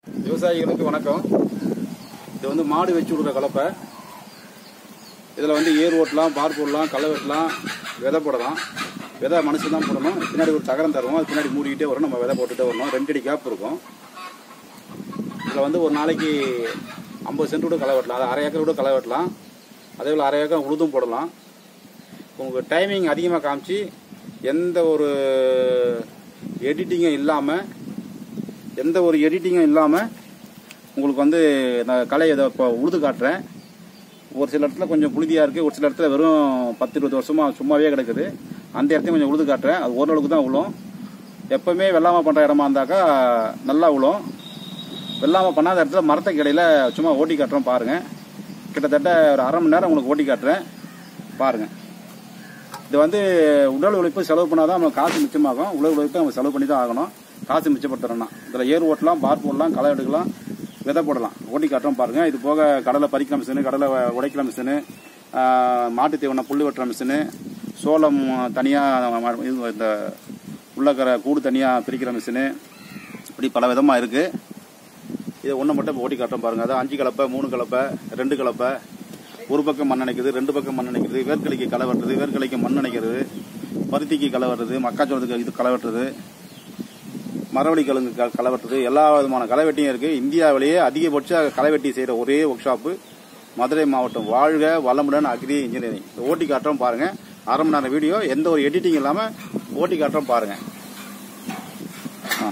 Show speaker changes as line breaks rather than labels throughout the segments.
விவசாயிகளுக்கு வணக்கம் இது வந்து மாடு வச்சு விடுற கலப்பை இதில் வந்து ஏர் ஓட்டலாம் பார் போடலாம் களை வெட்டலாம் விதை போடலாம் விதை மனுஷன் தான் போடணும் பின்னாடி ஒரு தகரம் தருவோம் அது பின்னாடி மூடிக்கிட்டே வரும் நம்ம விதை போட்டுட்டே வரணும் ரெண்டு அடி கேப் இருக்கும் இதில் வந்து ஒரு நாளைக்கு ஐம்பது சென்ட் கூட களை வெட்டலாம் அது அரை ஏக்கர் கூட களை வெட்டலாம் அதே போல் அரை ஏக்கர் உழுதும் போடலாம் உங்களுக்கு டைமிங் அதிகமாக காமிச்சு எந்த ஒரு எடிட்டிங்கும் இல்லாமல் எந்த ஒரு எடிட்டிங்கும் இல்லாமல் உங்களுக்கு வந்து நான் கலை இதை இப்போ உழுது காட்டுறேன் ஒரு சில இடத்துல கொஞ்சம் புழுதியாக இருக்குது ஒரு சில இடத்துல வெறும் பத்து இருபது வருஷமாக சும்மாவே கிடக்குது அந்த இடத்தையும் கொஞ்சம் உழுது காட்டுறேன் அது ஓரளவுக்கு தான் விழும் எப்போவுமே வெள்ளாமல் பண்ணுற இடமா இருந்தாக்கா நல்லா விழும் வெள்ளாமல் பண்ணாத இடத்துல மரத்துக்கு இடையில சும்மா ஓட்டி காட்டுறோம் பாருங்கள் கிட்டத்தட்ட ஒரு அரை மணி நேரம் உங்களுக்கு ஓட்டி காட்டுறேன் பாருங்கள் இது வந்து உடல் உழைப்பு செலவு பண்ணாதான் நமக்கு காசு மிச்சமாகும் உடல் உழைப்பு நம்ம செலவு பண்ணி தான் ஆகணும் காசு மிச்சப்படுத்துறோம்னா இதில் ஏர் ஓட்டலாம் பார் போடலாம் களை எடுக்கலாம் விதை போடலாம் ஓட்டி காட்டுறோம் பாருங்க இது போக கடலை பறிக்கிற மிஷினு கடலை உடைக்கிற மிஷினு மாட்டு தீவன புல் வெட்டுற மிஷினு சோளம் தனியாக இந்த உள்ளக்கரை கூடு தனியாக பிரிக்கிற மிஷினு இப்படி பல விதமாக இருக்குது இதை ஒன்று மட்டும் ஓட்டி காட்டுறோம் பாருங்க அதான் அஞ்சு கலப்பை மூணு கலப்பை ரெண்டு கலப்பை ஒரு பக்கம் மண் அணைக்குது ரெண்டு பக்கம் மண் அணைக்குது வேர்க்கலைக்கு களை வெட்டுறது வேர்க்கலைக்கு மண் அணைக்கிறது பருத்திக்கு களை வெட்டுறது மக்காச்சோளத்துக்கு இது களை வெட்டுறது மரவள்ளி கிழங்கு க- களை வெட்டுறது எல்லா விதமான களை வெட்டியும் இருக்கு இந்தியாவிலேயே அதிகபட்ச களை வெட்டி செய்யற ஒரே ஒர்க் ஷாப்பு மதுரை மாவட்டம் வாழ்க வளமுடன் அக்ரி இன்ஜினியரிங் இந்த ஓட்டி காட்டுறோம் பாருங்க அரை மணி நேரம் வீடியோ எந்த ஒரு எடிட்டிங் இல்லாம ஓட்டி காட்டுறோம் பாருங்க ஆ.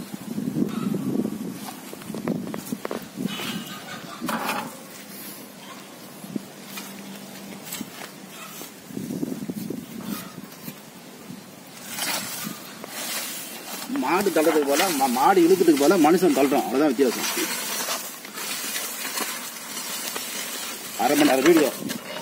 மாடு தள்ளுறதுக்கு போல மா- மாடு இழுக்கிறதுக்கு போல மனுஷன் தள்ளுறோம் அவ்வளவுதான் வித்தியாசம் அரை மணி நேரம் வீடியோ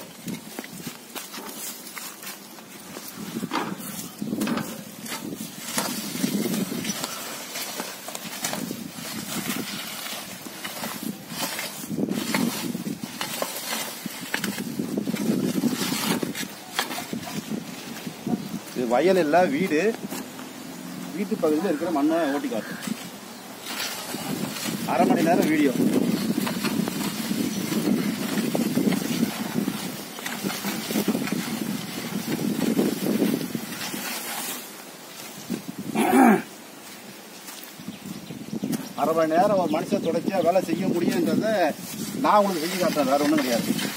இது வயல் இல்ல வீடு வீட்டு பகுதியில் இருக்கிற மண்ணை ஓட்டி காட்டும் அரை மணி நேரம் வீடியோ அரை மணி நேரம் ஒரு மனுஷன் தொடர்ச்சியா வேலை செய்ய முடியுன்றத நான் உங்களுக்கு செஞ்சு காட்டுறேன் வேற ஒன்றும் கிடையாது